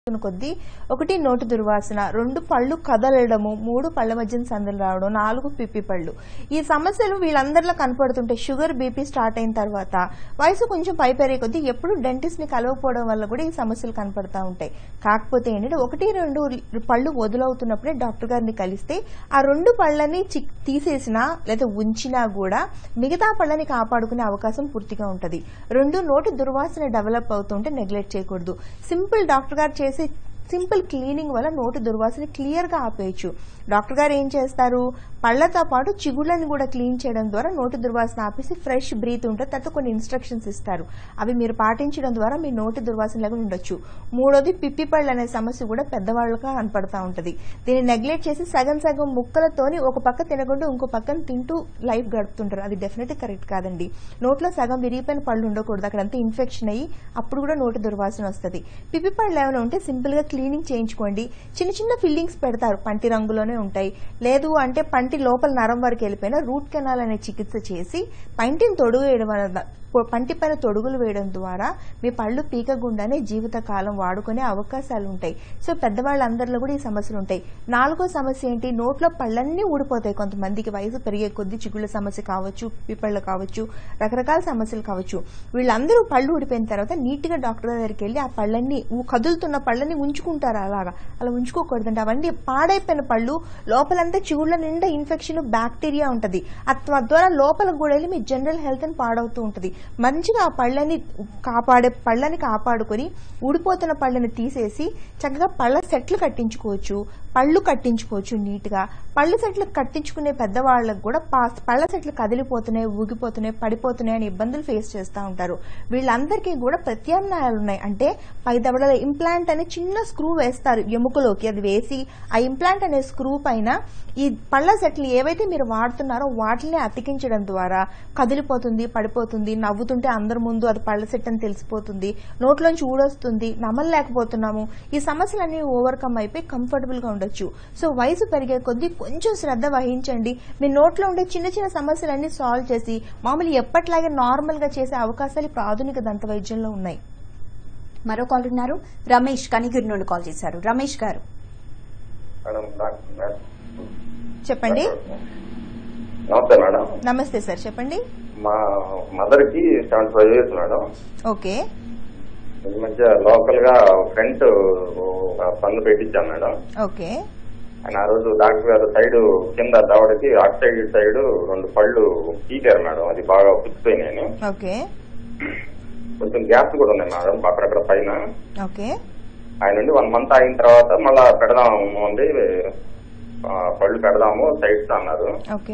కొద్దీ ఒకటి నోటి దుర్వాసన రెండు పళ్ళు కదలడము మూడు పళ్ళ మధ్యన సందులు రావడం నాలుగు పిప్పి పళ్ళు ఈ సమస్యలు వీళ్ళందరిలో కనపడుతుంటే షుగర్ బీపీ స్టార్ట్ అయిన తర్వాత వయసు కొంచెం పై పెరిగే కొద్దీ ఎప్పుడు డెంటిస్ట్ ని కలవకపోవడం వల్ల కూడా ఈ సమస్యలు కనపడతా ఉంటాయి కాకపోతే ఏంటంటే ఒకటి రెండు పళ్ళు వదులవుతున్నప్పుడే డాక్టర్ గారిని కలిస్తే ఆ రెండు పళ్ళని చిక్ తీసేసినా లేదా ఉంచినా కూడా మిగతా పళ్ళని కాపాడుకునే అవకాశం పూర్తిగా ఉంటుంది రెండు నోటి దుర్వాసన డెవలప్ అవుతుంటే నెగ్లెక్ట్ చేయకూడదు సింపుల్ డాక్టర్ గారు చేసే సింపుల్ క్లీనింగ్ వల్ల నోటి దుర్వాసన క్లియర్ గా ఆపేయచ్చు డాక్టర్ గారు ఏం చేస్తారు పళ్ళతో పాటు చిగుళ్ళని కూడా క్లీన్ చేయడం ద్వారా నోటి దుర్వాసన ఆపేసి ఫ్రెష్ బ్రీత్ ఉంటుంది తర్వాత కొన్ని ఇన్స్ట్రక్షన్స్ ఇస్తారు అవి మీరు పాటించడం ద్వారా మీ నోటి దుర్వాసన లేకుండా ఉండొచ్చు మూడోది పిప్పి పళ్ళు అనే సమస్య కూడా పెద్దవాళ్ళగా కనపడతా ఉంటుంది దీన్ని నెగ్లెక్ట్ చేసి సగం సగం ముక్కలతోని ఒక పక్క తినకుండా ఇంకో పక్కన తింటూ లైఫ్ గడుపుతుంటారు అది డెఫినెట్లీ కరెక్ట్ కాదండి నోట్లో సగం విరిగిపోయిన పళ్ళు ఉండకూడదు అక్కడంతా ఇన్ఫెక్షన్ అయ్యి అప్పుడు కూడా నోటి దుర్వాసన వస్తుంది పిప్పి పళ్ళు ఏమైనా ఉంటే సింపుల్ గా క్లీనింగ్ చేయించుకోండి చిన్న చిన్న ఫిల్లింగ్స్ పెడతారు పంటి రంగులోనే ఉంటాయి లేదు అంటే పంటి లోపల నరం వరకు వెళ్ళిపోయిన రూట్ కెనాల్ అనే చికిత్స చేసి పంటిని తొడుగు వేయడం వల్ల పంటి పైన తొడుగులు వేయడం ద్వారా మీ పళ్ళు పీకగుండానే జీవితకాలం వాడుకునే అవకాశాలు ఉంటాయి సో పెద్దవాళ్ళందరిలో కూడా ఈ సమస్యలు ఉంటాయి నాలుగో సమస్య ఏంటి నోట్లో పళ్ళన్నీ ఊడిపోతాయి కొంతమందికి వయసు పెరిగే కొద్ది చిగుళ్ళ సమస్య కావచ్చు పిప్పళ్ళు కావచ్చు రకరకాల సమస్యలు కావచ్చు వీళ్ళందరూ పళ్ళు ఊడిపోయిన తర్వాత నీట్ గా డాక్టర్ దగ్గరికి వెళ్ళి ఆ పళ్ళన్ని ఊ- కదులుతున్న పళ్ళని ఉంచుకుంటారు అలాగా అలా ఉంచుకోకూడదండి అవన్నీ పాడైపోయిన పళ్ళు లోపలంతా చిగుళ్ళ నిండా ఇన్ఫెక్షన్ బ్యాక్టీరియా ఉంటది ఆ తద్వారా లోపలికి కూడా వెళ్ళి మీ జనరల్ హెల్త్ అని పాడవుతూ ఉంటది మంచిగా ఆ పళ్ళని కాపాడే పళ్ళని కాపాడుకొని ఊడిపోతున్న పళ్ళని తీసేసి చక్కగా పళ్ళ సెట్లు కట్టించుకోవచ్చు పళ్ళు కట్టించుకోవచ్చు నీట్ గా పళ్ళు సెట్లు కట్టించుకునే పెద్దవాళ్ళకు కూడా పా- పళ్ళ సెట్లు కదిలిపోతున్నాయి ఊగిపోతున్నాయి పడిపోతున్నాయి అని ఇబ్బందులు ఫేస్ చేస్తూ ఉంటారు వీళ్ళందరికీ కూడా ప్రత్యామ్నాయాలు ఉన్నాయి అంటే పై దవడలో ఇంప్లాంట్ అనే చిన్న స్క్రూ వేస్తారు ఎముకలోకి అది వేసి ఆ ఇంప్లాంట్ అనే స్క్రూ పైన ఈ పళ్ళ సెట్లు ఏవైతే మీరు వాడుతున్నారో వాటిని అతికించడం ద్వారా కదిలిపోతుంది పడిపోతుంది నవ్వుతుంటే అందరి ముందు అది పళ్ళ సెట్ అని తెలిసిపోతుంది నోట్లోంచి ఊడొస్తుంది నమ్మలేకపోతున్నాము ఈ సమస్యలన్నీ ఓవర్కమ్ అయిపోయి కంఫర్టబుల్ గా ఉండొచ్చు సో వయసు పెరిగే కొద్దీ కొంచెం శ్రద్ధ వహించండి మీ నోట్లో ఉండే చిన్న చిన్న సమస్యలన్నీ సాల్వ్ చేసి మామూలు ఎప్పట్లాగే నార్మల్ గా చేసే అవకాశాలు ఇప్పుడు ఆధునిక దంత వైద్యంలో ఉన్నాయి మరో కాల్ ఉన్నారు రమేష్ కనిగిరి నుండి కాల్ చేశారు రమేష్ గారు మేడం డాక్టర్ మేడం. చెప్పండి నమస్తే మేడం నమస్తే సార్ చెప్పండి మా మదర్ కి seventy five years madam okay ఈ మధ్య లోకల్ గా ఫ్రంట్ ఒక పన్ను పెట్టించాం మేడం ఓకే ఆయన ఆ రోజు డాక్టర్ గారు సైడ్ కింద దవడకి అటు సైడ్ ఇటు సైడ్ రెండు పళ్ళు పీకారు మేడం అది బాగా పుచ్చిపోయినాయి ఓకే కొంచెం గ్యాప్స్ కూడా ఉన్నాయి మేడం అక్కడక్కడ పైన ఓకే ఆయన నుండి వన్ మంత్ అయిన తర్వాత మళ్ళా పెడదాము అండి ఆ, పళ్ళు పెడదాము సైడ్స్ అన్నారు ఓకే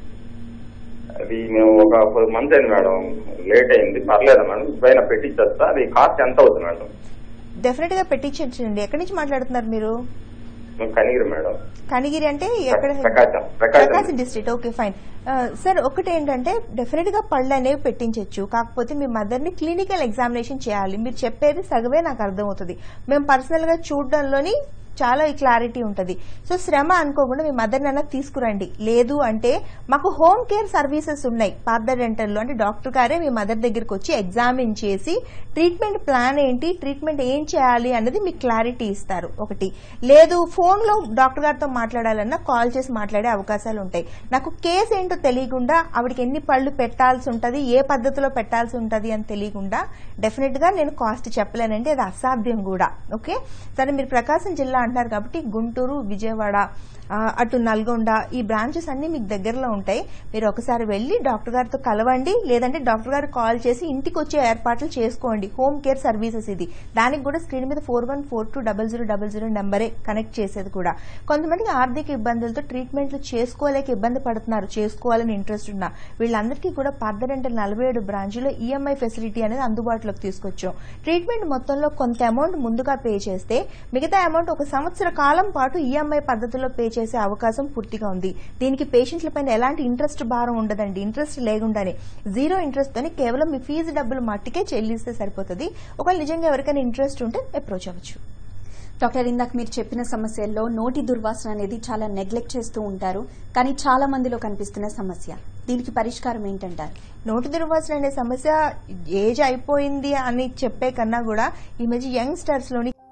అది మేము ఒక ఫోర్ మంత్ అయింది మేడం లేట్ అయింది పర్లేదు మేడం పైన పెట్టించేస్తా అది కాస్ట్ ఎంత అవుతుంది మేడం డెఫినెట్ గా పెట్టించండి ఎక్కడి నుంచి మాట్లాడుతున్నారు మీరు మేము కనిగిరి మేడం కనిగిరి అంటే ఎక్కడ Prakasam Prakasam Prakasam district okay fine sir ఒకటి ఏంటంటే డెఫినెట్ గా పళ్ళు అనేవి పెట్టించవచ్చు కాకపోతే మీ మదర్ ని క్లినికల్ ఎగ్జామినేషన్ చేయాలి మీరు చెప్పేది సగవే నాకు అర్థమవుతుంది మేము పర్సనల్ గా చూడడంలోని చాలా క్లారిటీ ఉంటుంది సో శ్రమ అనుకోకుండా మీ మదర్ అన్న తీసుకురండి లేదు అంటే మాకు హోమ్ కేర్ సర్వీసెస్ ఉన్నాయి పార్థ డెంటల్లో అంటే డాక్టర్ గారే మీ మదర్ దగ్గరికి వచ్చి ఎగ్జామిన్ చేసి ట్రీట్మెంట్ ప్లాన్ ఏంటి ట్రీట్మెంట్ ఏం చేయాలి అన్నది మీకు క్లారిటీ ఇస్తారు ఒకటి లేదు ఫోన్ లో డాక్టర్ గారితో మాట్లాడాలన్నా కాల్ చేసి మాట్లాడే అవకాశాలు ఉంటాయి నాకు కేసు ఏంటో తెలియకుండా ఆవిడకి ఎన్ని పళ్ళు పెట్టాల్సి ఉంటది ఏ పద్ధతిలో పెట్టాల్సి ఉంటది అని తెలియకుండా డెఫినెట్ గా నేను కాస్ట్ చెప్పలేనండి అది అసాధ్యం కూడా ఓకే సరే మీరు ప్రకాశం జిల్లా అంటున్నారు కాబట్టి గుంటూరు విజయవాడ ఆ, అటు నల్గొండ ఈ బ్రాంచెస్ అన్ని మీకు దగ్గరలో ఉంటాయి మీరు ఒకసారి వెళ్ళి డాక్టర్ గారితో కలవండి లేదంటే డాక్టర్ గారు కాల్ చేసి ఇంటికి వచ్చే ఏర్పాట్లు చేసుకోండి హోమ్ కేర్ సర్వీసెస్ ఇది దానికి కూడా స్క్రీన్ మీద four one four two double zero double zero నెంబరే కనెక్ట్ చేసేది కూడా కొంతమందికి ఆర్థిక ఇబ్బందులతో ట్రీట్మెంట్లు చేసుకోలేక ఇబ్బంది పడుతున్నారు చేసుకోవాలని ఇంట్రెస్ట్ ఉన్నా వీళ్ళందరికీ కూడా పర్దరెంటల్ నలభై ఏడు బ్రాంచ్లో ఈఎంఐ ఫెసిలిటీ అనేది అందుబాటులోకి తీసుకొచ్చాం ట్రీట్మెంట్ మొత్తంలో కొంత అమౌంట్ ముందుగా పే చేస్తే మిగతా అమౌంట్ ఒక సంవత్సర కాలం పాటు ఈఎంఐ పద్ధతిలో పే చేసే అవకాశం పూర్తిగా ఉంది దీనికి పేషెంట్ల పైన ఎలాంటి ఇంట్రెస్ట్ భారం ఉండదండి ఇంట్రెస్ట్ లేకుండానే జీరో ఇంట్రెస్ట్ తోని కేవలం మీ ఫీజు డబ్బులు మట్టికే చెల్లిస్తే సరిపోతుంది ఒకవేళ నిజంగా ఎవరికైనా ఇంట్రెస్ట్ ఉంటే అప్రోచ్ అవ్వచ్చు డాక్టర్ ఇందాక మీరు చెప్పిన సమస్యల్లో నోటి దుర్వాసన అనేది చాలా నెగ్లెక్ట్ చేస్తూ ఉంటారు కానీ చాలా మందిలో కనిపిస్తున్న సమస్య దీనికి పరిష్కారం ఏంటంటారు నోటి దుర్వాసన అనే సమస్య ఏజ్ అయిపోయింది అని చెప్పే కన్నా కూడా ఈ మధ్య యంగ్స్టర్స్ లోని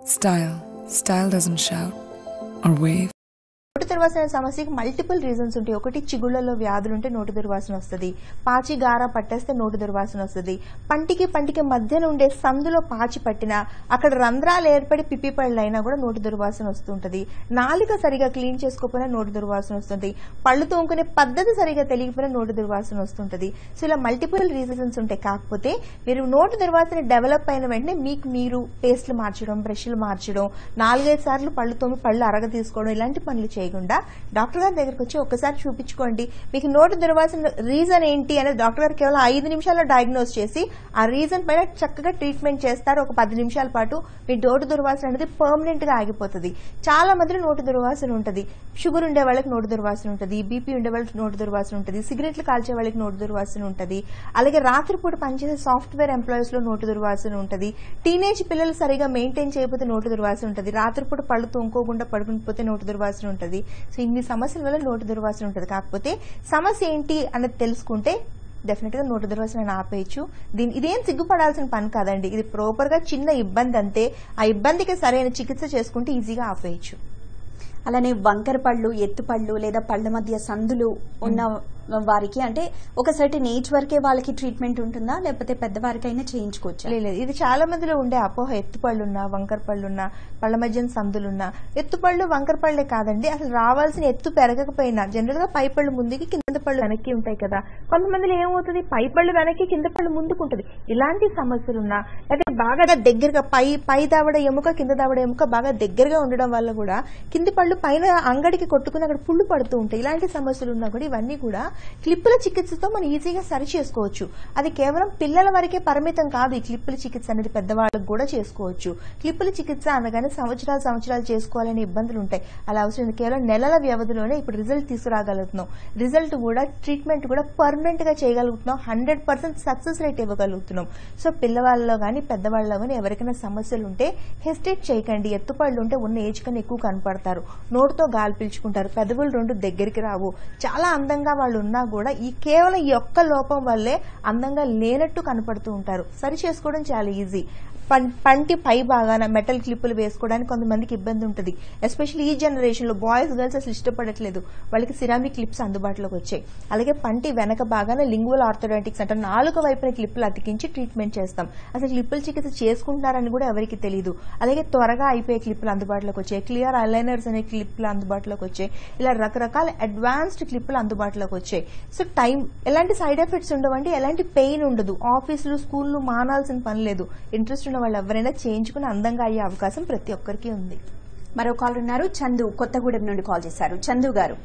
Style. Style doesn't shout or wave. నోటి దుర్వాసన సమస్యకి మల్టిపుల్ రీజన్స్ ఉంటాయి ఒకటి చిగుళ్ళలో వ్యాధులు ఉంటే నోటి దుర్వాసన వస్తుంది పాచి గార పట్టేస్తే నోటి దుర్వాసన వస్తుంది పంటికి పంటికి మధ్యన ఉండే సందులో పాచి పట్టినా అక్కడ రంధ్రాలు ఏర్పడి పిప్పి పళ్ళు అయినా కూడా నోటి దుర్వాసన వస్తుంటది నాలుక సరిగా క్లీన్ చేసుకోకపోయినా నోటి దుర్వాసన వస్తుంది పళ్ళు తోముకునే పద్ధతి సరిగా తెలియకపోయినా నోటి దుర్వాసన వస్తుంటది సో ఇలా మల్టిపుల్ రీజన్స్ ఉంటాయి కాకపోతే మీరు నోటి దుర్వాసన డెవలప్ అయిన వెంటనే మీకు మీరు పేస్ట్లు మార్చడం బ్రష్లు మార్చడం నాలుగైదు సార్లు పళ్ళు తోమి పళ్ళు అరగ తీసుకోవడం ఇలాంటి పనులు చేయకుండా డాక్టర్ గారి దగ్గరకు వచ్చి ఒకసారి చూపించుకోండి మీకు నోటి దుర్వాసన రీజన్ ఏంటి అనేది డాక్టర్ గారు కేవలం ఐదు నిమిషాల్లో డయాగ్నోస్ చేసి ఆ రీజన్ పైన చక్కగా ట్రీట్మెంట్ చేస్తారు ఒక పది నిమిషాల పాటు మీ నోటి దుర్వాసన అనేది పర్మనెంట్ గా ఆగిపోతుంది చాలా మందిలో నోటి దుర్వాసన ఉంటుంది షుగర్ ఉండే వాళ్ళకి నోటి దుర్వాసన ఉంటుంది బీపీ ఉండే వాళ్ళకి నోటి దుర్వాసన ఉంటుంది సిగరెట్లు కాల్చే వాళ్ళకి నోటి దుర్వాసన ఉంటుంది అలాగే రాత్రిపూట పనిచేసే సాఫ్ట్వేర్ ఎంప్లాయీస్ లో నోటి దుర్వాసన ఉంటుంది టీనేజ్ పిల్లలు సరిగా మెయింటైన్ చేయకపోతే నోటి దుర్వాసన ఉంటుంది రాత్రిపూట పళ్ళు తోముకోకుండా పడుకుని పోతే నోటి దుర్వాసన ఉంటుంది సో ఇన్ని సమస్యల వల్ల నోటి దుర్వాసన ఉంటుంది కాకపోతే సమస్య ఏంటి అనేది తెలుసుకుంటే డెఫినెట్ గా నోటి దుర్వాసన ఆపేయచ్చు దీని ఇదేం సిగ్గుపడాల్సిన పని కాదండి ఇది ప్రాపర్ గా చిన్న ఇబ్బంది అంతే ఆ ఇబ్బందికి సరైన చికిత్స చేసుకుంటే ఈజీగా ఆపేయచ్చు అలానే వంకర పళ్ళు ఎత్తు పళ్ళు లేదా పళ్ళ మధ్య సందులు ఉన్న వారికి అంటే ఒక సర్టెన్ ఏజ్ వరకే వాళ్ళకి ట్రీట్మెంట్ ఉంటుందా లేకపోతే పెద్దవారికైనా చేయించుకోవచ్చా లేదు ఇది చాలా మందిలో ఉండే అపోహ ఎత్తుపళ్ళున్నా వంకర పళ్ళున్నా పళ్ళ మధ్యన సందులున్నా ఎత్తుపళ్ళు వంకర పళ్ళే కాదండి అసలు రావాల్సిన ఎత్తు పెరగకపోయినా జనరల్ గా పై పళ్ళు ముందుకి కింద పళ్ళు వెనక్కి ఉంటాయి కదా కొంతమందిలో ఏమవుతుంది పై పళ్ళు వెనక్కి కింద పళ్ళు ముందుకు ఉంటుంది ఇలాంటి సమస్యలున్నా లేకపోతే బాగా దగ్గరగా పై పై దావడ ఎముక కింద దావడ ఎముక బాగా దగ్గరగా ఉండడం వల్ల కూడా కింది పళ్ళు పైన అంగడికి కొట్టుకుని అక్కడ పుళ్ళు పడుతూ ఉంటాయి ఇలాంటి సమస్యలు ఉన్నా కూడా ఇవన్నీ కూడా క్లిప్పుల చికిత్సతో మనం ఈజీగా సరి చేసుకోవచ్చు అది కేవలం పిల్లల వరకే పరిమితం కాదు ఈ క్లిప్పుల చికిత్స అనేది పెద్దవాళ్ళకు కూడా చేసుకోవచ్చు క్లిప్పుల చికిత్స అనగానే సంవత్సరాలు సంవత్సరాలు చేసుకోవాలనే ఇబ్బందులు ఉంటాయి అలా అవసరం లేదు. కేవలం నెలల వ్యవధిలోనే ఇప్పుడు రిజల్ట్ తీసుకురాగలుగుతున్నాం రిజల్ట్ కూడా ట్రీట్మెంట్ కూడా పర్మనెంట్ గా చేయగలుగుతున్నాం హండ్రెడ్ పర్సెంట్ సక్సెస్ రేట్ ఇవ్వగలుగుతున్నాం సో పిల్లవాళ్ళలో కానీ పెద్దవాళ్ళలో కానీ ఎవరికైనా సమస్యలు ఉంటే హెసిటేట్ చేయకండి ఎత్తుపళ్ళు ఉంటే ఉన్న ఏజ్ కన్నా ఎక్కువ కనపడతారు నోటితో గాలి పీల్చుకుంటారు పెదవులు రెండు దగ్గరికి రావు చాలా అందంగా వాళ్ళు ఉన్నా కూడా ఈ కేవలం ఈ ఒక్క లోపం వల్లే అందంగా లేనట్టు కనపడుతూ ఉంటారు సరి చేసుకోవడం చాలా ఈజీ పం- పంటి పై భాగాన మెటల్ క్లిప్పులు వేసుకోవడానికి కొంతమందికి ఇబ్బంది ఉంటుంది ఎస్పెషల్లీ ఈ జనరేషన్ లో బాయ్స్ గర్ల్స్ అసలు ఇష్టపడట్లేదు వాళ్ళకి సిరామిక్ క్లిప్స్ అందుబాటులోకి వచ్చాయి అలాగే పంటి వెనక భాగాన లింగువల్ ఆర్థోడాంటిక్స్ అంటే నాలుగు వైపున క్లిప్పులు అతికించి ట్రీట్మెంట్ చేస్తాం అసలు క్లిప్పుల చికిత్స చేసుకుంటున్నారని కూడా ఎవరికి తెలియదు అలాగే త్వరగా అయిపోయే క్లిప్పులు అందుబాటులోకి వచ్చాయి క్లియర్ అలైనర్స్ అనే క్లిప్పులు అందుబాటులోకి వచ్చాయి ఇలా రకరకాల అడ్వాన్స్డ్ క్లిప్పులు అందుబాటులోకి వచ్చాయి సో టైం ఎలాంటి సైడ్ ఎఫెక్ట్స్ ఉండవండి ఎలాంటి పెయిన్ ఉండదు ఆఫీసులు స్కూళ్ళు మానాల్సిన పని లేదు ఇంట్రెస్ట్ ఉన్న వాళ్ళు ఎవరైనా చేయించుకుని అందంగా అయ్యే అవకాశం ప్రతి ఒక్కరికి ఉంది మరో కాల్ ఉన్నారు చందు కొత్తగూడెం నుండి కాల్ చేశారు చందు గారు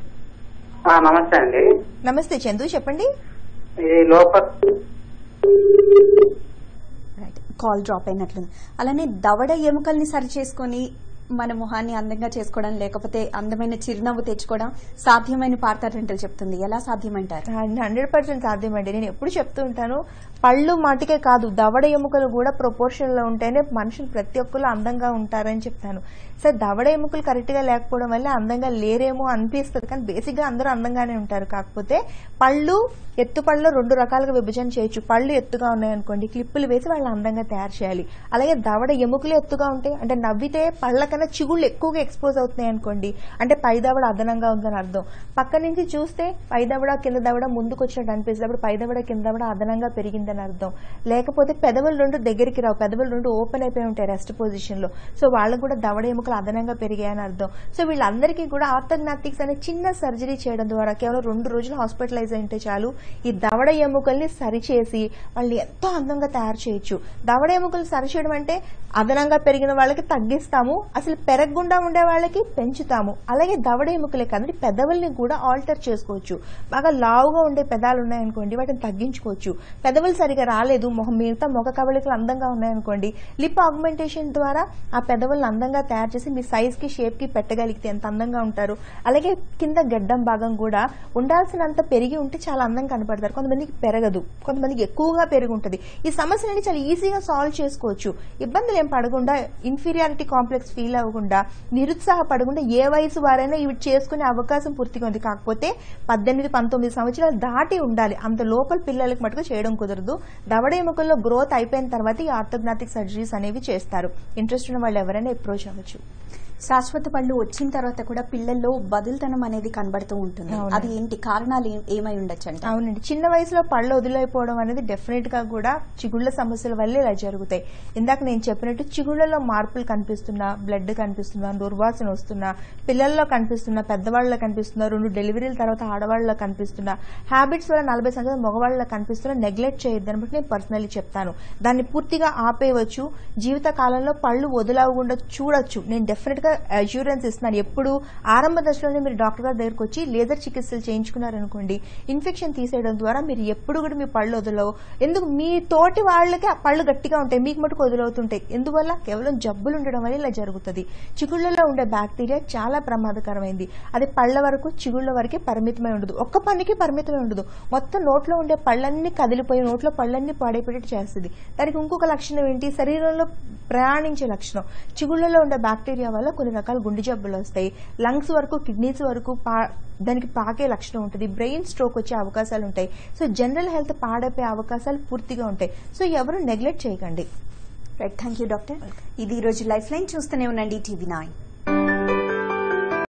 ఆ, నమస్తే అండి నమస్తే చందు చెప్పండి ఈ లోపల రైట్ కాల్ డ్రాప్ అయినట్లుంది అలానే దవడ ఎముకల్ని సరి చేసుకొని మన మొహాన్ని అందంగా చేసుకోవడం లేకపోతే అందమైన చిరునవ్వు తెచ్చుకోవడం సాధ్యమైన పార్థాటంటలు చెప్తుంది ఎలా సాధ్యమంటారు హండ్రెడ్ పర్సెంట్ సాధ్యమండి నేను ఎప్పుడు చెప్తూ ఉంటాను పళ్ళు మాటికే కాదు దవడ ఎముకలు కూడా ప్రపోర్షన్ లో ఉంటేనే మనుషులు ప్రతి ఒక్కరు అందంగా ఉంటారని చెప్తాను సార్ దవడ ఎముకలు కరెక్ట్ గా లేకపోవడం వల్ల అందంగా లేరేమో అనిపిస్తుంది కానీ బేసిక్ గా అందరూ అందంగానే ఉంటారు కాకపోతే పళ్ళు ఎత్తు పళ్ళు రెండు రకాలుగా విభజన చేయొచ్చు పళ్ళు ఎత్తుగా ఉన్నాయనుకోండి క్లిప్పులు వేసి వాళ్ళని అందంగా తయారు చేయాలి అలాగే దవడ ఎముకలు ఎత్తుగా ఉంటాయి అంటే నవ్వితే పళ్ళ కన్నా చిగుళ్ళు ఎక్కువగా ఎక్స్పోజ్ అవుతున్నాయి అనుకోండి అంటే పై దవడ అదనంగా ఉందని అర్థం పక్క నుంచి చూస్తే పై దవడ కింద దవడ ముందుకు వచ్చినట్టు అనిపిస్తుంది అప్పుడు పై దవడ కింద దవడ అదనంగా పెరిగిందని అర్థం లేకపోతే పెదవులు రెండు దగ్గరికి రావు పెదవులు రెండు ఓపెన్ అయిపోయి ఉంటాయి రెస్ట్ పొజిషన్ లో సో వాళ్ళకు కూడా దవడ ఎముకలు అదనంగా పెరిగాయని అర్థం సో వీళ్ళందరికీ కూడా ఆర్థగ్నాటిక్స్ అనే చిన్న సర్జరీ చేయడం ద్వారా కేవలం రెండు రోజులు హాస్పిటలైజ్ అయితే చాలు ఈ దవడ ఎముకల్ని సరిచేసి వాళ్ళని ఎంతో అందంగా తయారు చేయొచ్చు దవడ ఎముకలు సరిచేయడం అంటే అదనంగా పెరిగిన వాళ్ళకి తగ్గిస్తాము అసలు పెరగకుండా ఉండే వాళ్ళకి పెంచుతాము అలాగే దవడ ఎముకలే కాదండి పెదవుల్ని కూడా ఆల్టర్ చేసుకోవచ్చు బాగా లావుగా ఉండే పెదాలు ఉన్నాయనుకోండి వాటిని తగ్గించుకోవచ్చు పెదవులు సరిగా రాలేదు మొహం మిగతా ముఖ కవళికలు అందంగా ఉన్నాయనుకోండి లిప్ ఆగ్మెంటేషన్ ద్వారా ఆ పెదవులను అందంగా తయారు చేసి మీ సైజ్ కి షేప్ కి పెట్టగలిగితే ఎంత అందంగా ఉంటారు అలాగే కింద గడ్డం భాగం కూడా ఉండాల్సినంత పెరిగి ఉంటే చాలా అందంగా కనపడతారు కొంతమందికి పెరగదు కొంతమందికి ఎక్కువగా పెరిగి ఉంటుంది ఈ సమస్యలని చాలా ఈజీగా సాల్వ్ చేసుకోవచ్చు ఇబ్బందులు ఏం పడకుండా ఇన్ఫీరియారిటీ కాంప్లెక్స్ ఫీల్ అవ్వకుండా నిరుత్సాహపడకుండా ఏ వయసు వారైనా ఇవి చేసుకునే అవకాశం పూర్తిగా ఉంది కాకపోతే పద్దెనిమిది పంతొమ్మిది సంవత్సరాలు దాటి ఉండాలి అంత లోపల పిల్లలకి మటుకు చేయడం కుదరదు దవడ ఎముకల్లో గ్రోత్ అయిపోయిన తర్వాత ఈ ఆర్థోగ్నాటిక్ సర్జరీస్ అనేవి చేస్తారు ఇంట్రెస్ట్ ఉన్న వాళ్ళు ఎవరైనా అప్రోచ్ అవ్వచ్చు శాశ్వత పళ్ళు వచ్చిన తర్వాత కూడా పిల్లల్లో బదులుతనం అనేది కనబడుతూ ఉంటుంది అవునండి. అది ఏంటి కారణాలు ఏ- ఏమై ఉండొచ్చు అంటే అవునండి చిన్న వయసులో పళ్ళు వదిలైపోవడం అనేది డెఫినెట్ గా కూడా చిగుళ్ళ సమస్యల వల్ల ఇలా జరుగుతాయి ఇందాక నేను చెప్పినట్టు చిగుళ్ళలో మార్పులు కనిపిస్తున్నా బ్లడ్ కనిపిస్తున్నా దుర్వాసన వస్తున్నా పిల్లల్లో కనిపిస్తున్నా పెద్దవాళ్ళలో కనిపిస్తున్నా రెండు డెలివరీల తర్వాత ఆడవాళ్ళలో కనిపిస్తున్నా హ్యాబిట్స్ వల్ల నలభై సంవత్సరాల మగవాళ్ళలో కనిపిస్తున్నా నెగ్లెక్ట్ చేయొద్దని బట్టి నేను పర్సనల్లీ చెప్తాను దాన్ని పూర్తిగా ఆపేయవచ్చు జీవిత కాలంలో పళ్ళు వదిలవకుండా చూడొచ్చు నేను డెఫినెట్ గా అష్యూరెన్స్ ఇస్తున్నాను ఎప్పుడు ఆరంభ దశలోనే మీరు డాక్టర్ గారి దగ్గరకు వచ్చి లేజర్ చికిత్సలు చేయించుకున్నారనుకోండి ఇన్ఫెక్షన్ తీసేయడం ద్వారా మీరు ఎప్పుడు కూడా మీ పళ్ళు వదలవు ఎందుకు మీ తోటి వాళ్ళకి ఆ పళ్ళు గట్టిగా ఉంటాయి మీకు మటుకు వదులవుతుంటాయి ఎందువల్ల కేవలం జబ్బులు ఉండడం వల్ల ఇలా జరుగుతుంది చిగుళ్ళలో ఉండే బ్యాక్టీరియా చాలా ప్రమాదకరమైంది అది పళ్ళ వరకు చిగుళ్ళ వరకే పరిమితమై ఉండదు ఒక్క పనికి పరిమితమై ఉండదు మొత్తం నోట్లో ఉండే పళ్ళన్నీ కదిలిపోయి నోట్లో పళ్ళన్నీ పాడైపోయేట్టు చేస్తుంది దానికి ఇంకొక లక్షణం ఏంటి శరీరంలో ప్రయాణించే లక్షణం చిగుళ్ళలో ఉండే బ్యాక్టీరియా వల్ల కొన్ని రకాల గుండె జబ్బులు వస్తాయి లంగ్స్ వరకు కిడ్నీస్ వరకు పా దానికి పాకే లక్షణం ఉంటుంది బ్రెయిన్ స్ట్రోక్ వచ్చే అవకాశాలు ఉంటాయి సో జనరల్ హెల్త్ పాడైపోయే అవకాశాలు పూర్తిగా ఉంటాయి సో ఎవరు నెగ్లెక్ట్ చేయకండి రైట్ థ్యాంక్ యూ డాక్టర్ ఇది ఈ రోజు లైఫ్ లైన్ చూస్తూనే ఉండండి టీవీ నైన్